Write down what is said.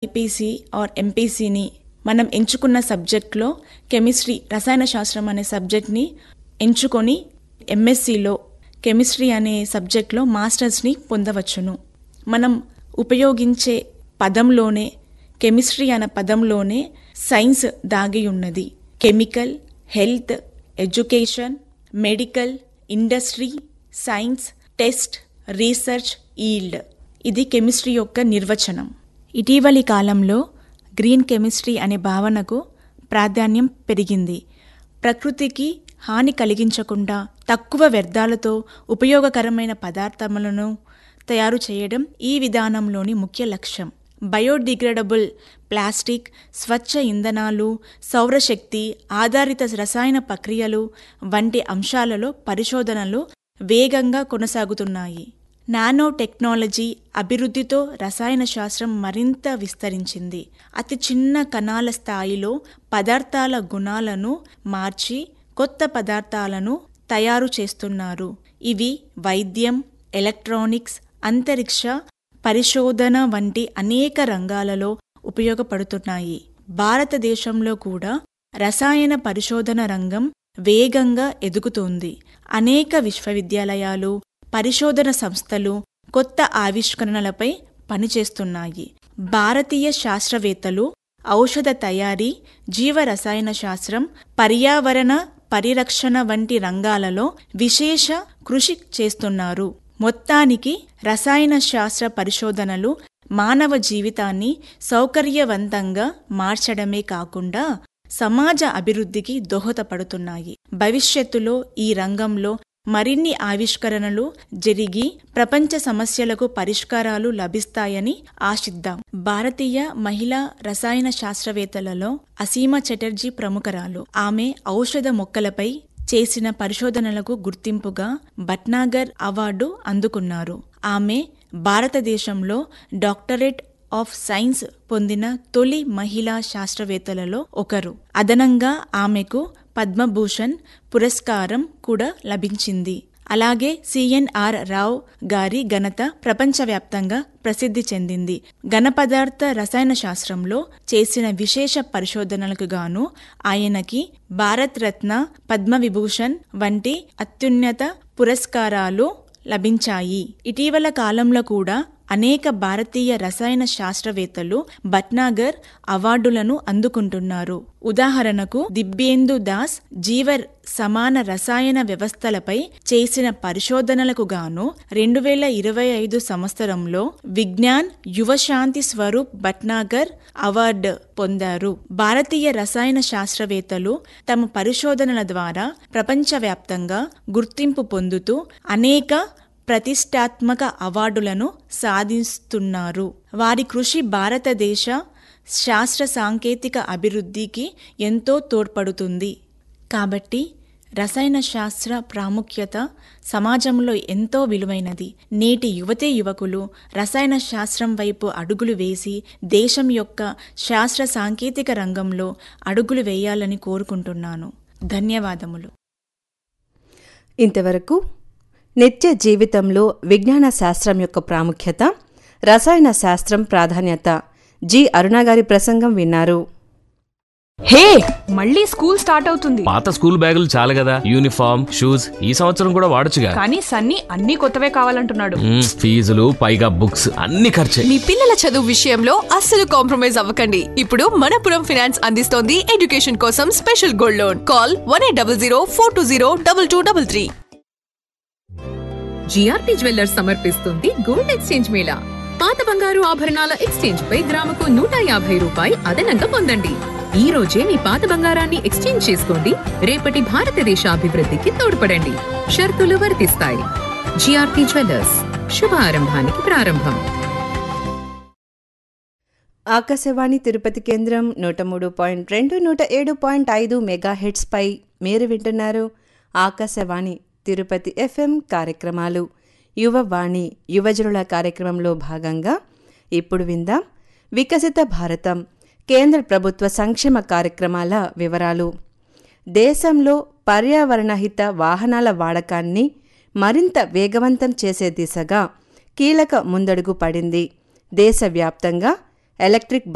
BiPC are ఎంపీసీని మనం ఎంచుకున్న సబ్జెక్ట్లో కెమిస్ట్రీ రసాయన శాస్త్రం అనే సబ్జెక్ట్ని ఎంచుకొని ఎంఎస్సిలో కెమిస్ట్రీ అనే సబ్జెక్ట్లో మాస్టర్స్ని పొందవచ్చును మనం ఉపయోగించే పదంలోనే కెమిస్ట్రీ అనే పదంలోనే సైన్స్ దాగి ఉన్నది chemical health education medical industry science test research yield ఇది కెమిస్ట్రీ యొక్క నిర్వచనం ఇటీవలి కాలంలో గ్రీన్ కెమిస్ట్రీ అనే భావనకు ప్రాధాన్యం పెరిగింది ప్రకృతికి హాని కలిగించకుండా తక్కువ వ్యర్థాలతో ఉపయోగకరమైన పదార్థములను తయారు చేయడం ఈ విధానంలోని ముఖ్య లక్ష్యం బయోడిగ్రేడబుల్ ప్లాస్టిక్ స్వచ్ఛ ఇంధనాలు సౌరశక్తి ఆధారిత రసాయన ప్రక్రియలు వంటి అంశాలలో పరిశోధనలు వేగంగా కొనసాగుతున్నాయి నానో టెక్నాలజీ అభివృద్ధితో రసాయన శాస్త్రం మరింత విస్తరించింది అతి చిన్న కణాల స్థాయిలో పదార్థాల గుణాలను మార్చి కొత్త పదార్థాలను తయారు చేస్తున్నారు ఇవి వైద్యం ఎలక్ట్రానిక్స్ అంతరిక్ష పరిశోధన వంటి అనేక రంగాలలో ఉపయోగపడుతున్నాయి భారతదేశంలో కూడా రసాయన పరిశోధన రంగం వేగంగా ఎదుగుతోంది అనేక విశ్వవిద్యాలయాలు పరిశోధన సంస్థలు కొత్త ఆవిష్కరణలపై పనిచేస్తున్నాయి భారతీయ శాస్త్రవేత్తలు ఔషధ తయారీ జీవరసాయన శాస్త్రం పర్యావరణ పరిరక్షణ వంటి రంగాలలో విశేష కృషి చేస్తున్నారు మొత్తానికి రసాయన శాస్త్ర పరిశోధనలు మానవ జీవితాన్ని సౌకర్యవంతంగా మార్చడమే కాకుండా సమాజ అభివృద్ధికి దోహదపడుతున్నాయి భవిష్యత్తులో ఈ రంగంలో మరిన్ని ఆవిష్కరణలు జరిగి ప్రపంచ సమస్యలకు పరిష్కారాలు లభిస్తాయని ఆశిద్దాం భారతీయ మహిళా రసాయన శాస్త్రవేత్తలలో అసీమ చటర్జీ ప్రముఖరాలు ఆమె ఔషధ మొక్కలపై చేసిన పరిశోధనలకు గుర్తింపుగా భట్నాగర్ అవార్డు అందుకున్నారు ఆమె భారతదేశంలో డాక్టరేట్ ఆఫ్ సైన్స్ పొందిన తొలి మహిళా శాస్త్రవేత్తలలో ఒకరు అదనంగా ఆమెకు పద్మభూషణ్ పురస్కారం కూడా లభించింది అలాగే సిఎన్ఆర్ రావ్ గారి ఘనత ప్రపంచవ్యాప్తంగా ప్రసిద్ధి చెందింది ఘనపదార్థ రసాయన శాస్త్రంలో చేసిన విశేష పరిశోధనలకు గాను ఆయనకి భారత్ రత్న పద్మవిభూషణ్ వంటి అత్యున్నత పురస్కారాలు లభించాయి ఇటీవల కాలంలో కూడా అనేక భారతీయ రసాయన శాస్త్రవేత్తలు భట్నాగర్ అవార్డులను అందుకుంటున్నారు ఉదాహరణకు దిబ్బేందు దాస్ జీవ సమాన రసాయన వ్యవస్థలపై చేసిన పరిశోధనలకు గాను రెండు వేల ఇరవై ఐదు సంవత్సరంలో విజ్ఞాన్ యువశాంతి స్వరూప్ భట్నాగర్ అవార్డు పొందారు భారతీయ రసాయన శాస్త్రవేత్తలు తమ పరిశోధనల ద్వారా ప్రపంచవ్యాప్తంగా గుర్తింపు పొందుతూ అనేక ప్రతిష్టాత్మక అవార్డులను సాధిస్తున్నారు వారి కృషి భారతదేశ శాస్త్ర సాంకేతిక అభివృద్ధికి ఎంతో తోడ్పడుతుంది కాబట్టి రసాయన శాస్త్ర ప్రాముఖ్యత సమాజంలో ఎంతో విలువైనది నేటి యువతే యువకులు రసాయన శాస్త్రం వైపు అడుగులు వేసి దేశం యొక్క శాస్త్ర సాంకేతిక రంగంలో అడుగులు వేయాలని కోరుకుంటున్నాను ధన్యవాదములు ఇంతవరకు నిత్య జీవితంలో విజ్ఞాన శాస్త్రం యొక్క ప్రాముఖ్యత రసాయన శాస్త్రం ప్రాధాన్యత జి అరుణ గారి ప్రసంగం విన్నారు హే మళ్ళీ స్కూల్ స్టార్ట్ అవుతుంది పాత స్కూల్ బ్యాగులు చాలు కదా యూనిఫామ్ షూస్ ఈ సంవత్సరం కూడా వాడొచ్చుగా కానీ సన్నీ అన్ని కొత్తవే కావాలంటున్నాడు మ్మ్, ఫీజులు పైగా బుక్స్ అన్ని ఖర్చే మీ పిల్లల చదువు విషయంలో అస్సలు కాంప్రమైజ్ అవ్వకండి ఇప్పుడు మనపురం ఫైనాన్స్ అందిస్తోంది ఎడ్యుకేషన్ కోసం special gold loan call one eight double zero four two zero double two double three GRT jewellers సమర్పిస్తుంది గోల్డ్ ఎక్స్చేంజ్ మేళా పాత బంగారు ఆభరణాల ఎక్స్చేంజ్ పై గ్రాముకు నూట యాభై రూపాయి అదనంగా పొందండి ఈ రోజే మీ పాత బంగారాన్ని ఎక్స్చేంజ్ చేసుకోండి రేపటి భారతదేశ అభివృద్ధికి తోడ్పడండి షరతులు వర్తిస్తాయి జిఆర్టీ జ్యువెల్లర్స్ శుభ ఆరంభానికి ప్రారంభం ఆకాశవాణి తిరుపతి కేంద్రం నూట మూడు పాయింట్ రెండు నూట ఏడు పాయింట్ ఐదు మెగా పై మీరు వింటున్నారు ఆకాశవాణి తిరుపతి ఎఫ్ఎం కార్యక్రమాలు యువవాణి యువజనుల కార్యక్రమంలో భాగంగా ఇప్పుడు విందాం వికసిత భారతం కేంద్ర ప్రభుత్వ సంక్షేమ కార్యక్రమాల వివరాలు దేశంలో పర్యావరణహిత వాహనాల వాడకాన్ని మరింత వేగవంతం చేసే దిశగా కీలక ముందడుగు పడింది దేశవ్యాప్తంగా ఎలక్ట్రిక్